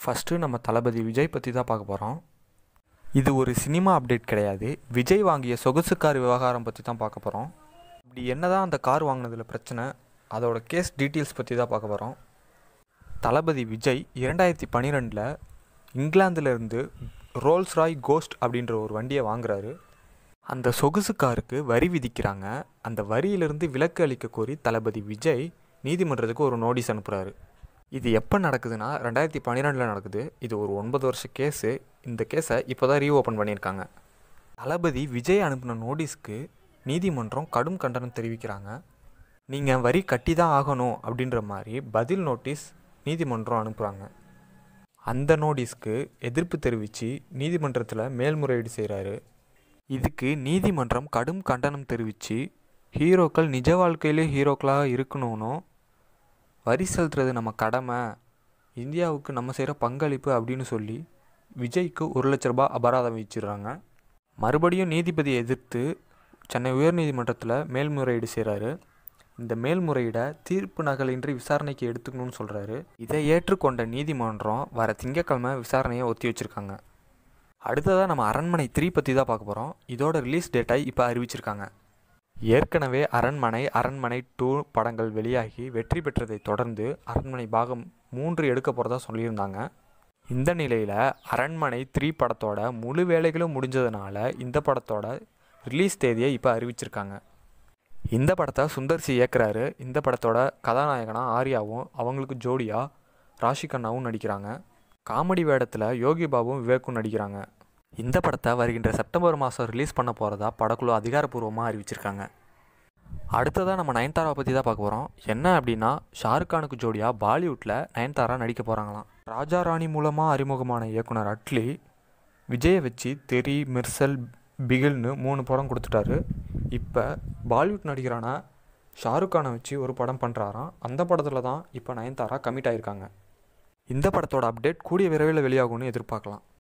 first நம்ம தளபதி விஜய் பற்றி தான் பார்க்க போகிறோம் இது ஒரு சினிமா அப்டேட் கிடையாது விஜய் வாங்கிய சொகுசு கார் விவகாரம் பற்றி தான் பார்க்க போகிறோம் இப்படி என்ன தான் அந்த கார் வாங்கினதில் பிரச்சனை அதோட கேஸ் டீட்டெயில்ஸ் பற்றி தான் பார்க்க போகிறோம் தளபதி விஜய் இரண்டாயிரத்தி பன்னிரெண்டில் இங்கிலாந்துலேருந்து ரோல்ஸ் ராய் கோஸ்ட் அப்படின்ற ஒரு வண்டியை வாங்குறாரு அந்த சொகுசு காருக்கு வரி விதிக்கிறாங்க அந்த வரியிலிருந்து விலக்கு அளிக்க கோரி தளபதி விஜய் நீதிமன்றத்துக்கு ஒரு நோட்டீஸ் அனுப்புகிறாரு இது எப்போ நடக்குதுன்னா ரெண்டாயிரத்தி பன்னிரெண்டில் நடக்குது இது ஒரு ஒன்பது வருஷ கேஸு இந்த கேஸை இப்போ தான் ரீஓப்பன் பண்ணியிருக்காங்க தளபதி விஜய் அனுப்பின நோட்டீஸ்க்கு நீதிமன்றம் கடும் கண்டனம் தெரிவிக்கிறாங்க நீங்கள் வரி கட்டி தான் ஆகணும் அப்படின்ற மாதிரி பதில் நோட்டீஸ் நீதிமன்றம் அனுப்புகிறாங்க அந்த நோட்டீஸ்க்கு எதிர்ப்பு தெரிவித்து நீதிமன்றத்தில் மேல்முறையீடு செய்கிறாரு இதுக்கு நீதிமன்றம் கடும் கண்டனம் தெரிவித்து ஹீரோக்கள் நிஜ வாழ்க்கையிலே ஹீரோக்களாக இருக்கணும்னும் வரி செலுத்துறது நம்ம கடமை இந்தியாவுக்கு நம்ம செய்கிற பங்களிப்பு அப்படின்னு சொல்லி விஜய்க்கு ஒரு லட்ச ரூபாய் அபராதம் விதிச்சிடுறாங்க மறுபடியும் நீதிபதியை எதிர்த்து சென்னை உயர்நீதிமன்றத்தில் மேல்முறையீடு செய்கிறாரு இந்த மேல்முறையீடை தீர்ப்பு நகலின்றி விசாரணைக்கு எடுத்துக்கணும்னு சொல்கிறாரு இதை ஏற்றுக்கொண்ட நீதிமன்றம் வர திங்கக்கிழமை விசாரணையை ஒத்தி வச்சுருக்காங்க அடுத்ததாக நம்ம அரண்மனை த்ரீ பற்றி தான் பார்க்க போகிறோம் இதோட ரிலீஸ் டேட்டை இப்போ அறிவிச்சிருக்காங்க ஏற்கனவே அரண்மனை அரண்மனை டூ படங்கள் வெளியாகி வெற்றி பெற்றதை தொடர்ந்து அரண்மனை பாகம் மூன்று எடுக்க போகிறதா சொல்லியிருந்தாங்க இந்த நிலையில் அரண்மனை த்ரீ படத்தோட முழு வேலைகளும் முடிஞ்சதுனால இந்த படத்தோட ரிலீஸ் தேதியை இப்போ அறிவிச்சிருக்காங்க இந்த படத்தை சுந்தர்சி இயக்குறாரு இந்த படத்தோட கதாநாயகனாக ஆர்யாவும் அவங்களுக்கு ஜோடியாக ராஷிகண்ணாவும் நடிக்கிறாங்க காமெடி வேடத்தில் யோகி பாபுவும் விவேக்கும் நடிக்கிறாங்க இந்த படத்தை வருகின்ற செப்டம்பர் மாதம் ரிலீஸ் பண்ண போகிறதா படக்குழு அதிகாரப்பூர்வமாக அறிவிச்சிருக்காங்க அடுத்ததாக நம்ம நயன்தாரா பற்றி தான் பார்க்க போகிறோம் என்ன அப்படின்னா ஷாருக் கானுக்கு ஜோடியாக பாலிவுட்டில் நயன்தாரா நடிக்க போகிறாங்களாம் ராஜா ராணி மூலமாக அறிமுகமான இயக்குனர் அட்லி விஜயை வச்சு தெரி மிர்சல் பிகில்னு மூணு படம் கொடுத்துட்டாரு இப்போ பாலிவுட் நடிகரான ஷாருக் கானை வச்சு ஒரு படம் பண்ணுறாராம் அந்த படத்தில் தான் இப்போ நயன்தாரா கமிட் ஆகியிருக்காங்க இந்த படத்தோட அப்டேட் கூடிய விரைவில் வெளியாகும்னு எதிர்பார்க்கலாம்